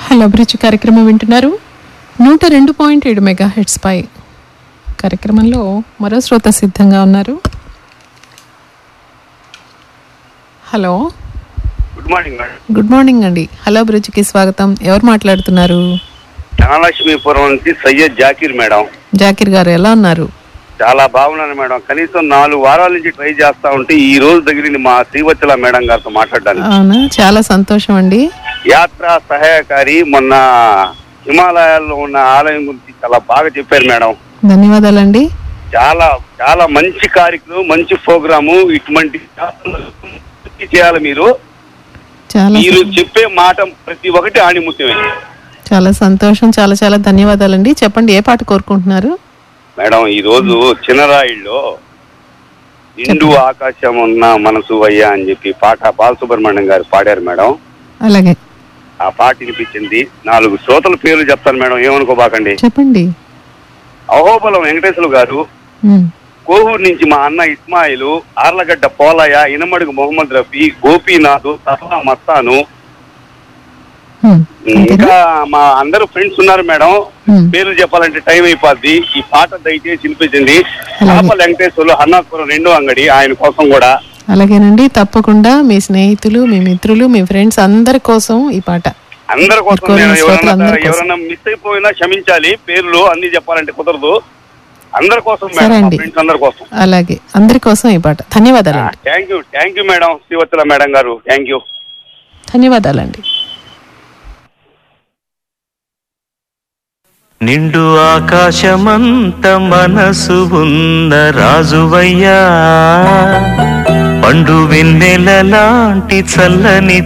Hello అభిరుచి కార్యక్రమం వింటున్నారు నూట రెండు పాయింట్ ఏడు మెగా హెడ్స్ పై కార్యక్రమంలో మరో శ్రోత సిద్ధంగా ఉన్నారు hello good morning madam good morning అండి హలో అభిరుచికి స్వాగతం ఎవరు మాట్లాడుతున్నారు ధనలక్ష్మీపురం నుంచి సయ్యద్ జాకీర్ మేడం జాకిర్ గారు ఎలా ఉన్నారు చాలా బాగున్నాను మేడం కనీసం నాలుగు వారాల నుంచి ట్రై చేస్తా ఉంటే ఈ రోజు దగ్గర మా శ్రీవత్సల మేడం గారితో మాట్లాడడానికి అవునా చాలా సంతోషం అండి యాత్ర సహాయకారి మొన్న హిమాలయాల్లో ఉన్న ఆలయం గురించి చాలా బాగా చెప్పారు మేడం ధన్యవాదాలండి చాలా చాలా మంచి కార్యక్రమం మంచి ప్రోగ్రాము ఇటువంటి చేయాలి మీరు చాలా మీరు చెప్పే మాట ప్రతి ఒక్కటి ఆణిముత్యమే చాలా సంతోషం చాలా చాలా ధన్యవాదాలండి చెప్పండి ఏ పాట కోరుకుంటున్నారు మేడం ఈ రోజు చిన్నరాయిల్లో నిండు ఆకాశం ఉన్న మనసు అయ్యా అని చెప్పి పాట బాలసుబ్రహ్మణ్యం గారు పాడారు మేడం అలాగే ఆ పాట వినిపించింది నాలుగు శ్రోతల పేర్లు చెప్తాను మేడం ఏమనుకోబాకండి చెప్పండి అహోబలం వెంకటేశ్వర గారు ఉమ్, కోహూరు నుంచి మా అన్న ఇస్మాయిలు ఆర్లగడ్డ పోలయ్య ఇనమడుగు మొహమ్మద్ రఫీ గోపీనాథ్ తసలా మస్తాను ఉమ్, అంతేనా? ఇంకా మా అందరూ ఫ్రెండ్స్ ఉన్నారు మేడం ఉమ్, పేర్లు చెప్పాలంటే టైం అయిపోద్ది ఈ పాట దయచేసి వినిపించింది అలాగే. పాప వెంకటేశ్వర్లు హన్నాపురం రెండో అంగడి ఆయన కోసం కూడా అలాగేనండి తప్పకుండా మీ స్నేహితులు మీ మిత్రులు మీ ఫ్రెండ్స్ అందరి కోసం ఈ పాట అందరి కోసం కోరిన నేను ఎవరన్నా శ్రోతలందరి కోసం. ఎవరన్నా మిస్ అయిపోయినా క్షమించాలి పేర్లు అన్ని చెప్పాలంటే కుదరదు అందరి కోసం సరే మేడం అండి. ఫ్రెండ్స్ అందరి కోసం అలాగే అందరి కోసం ఈ పాట ధన్యవాదాలండి thank you thank you madam Srivatsala madam గారు థ్యాంక్ యూ ధన్యవాదాలండి నిండు ఆకాశమంత మనసు ఉన్న రాజువయ్యా పండు వెన్నెల లాంటి చల్లని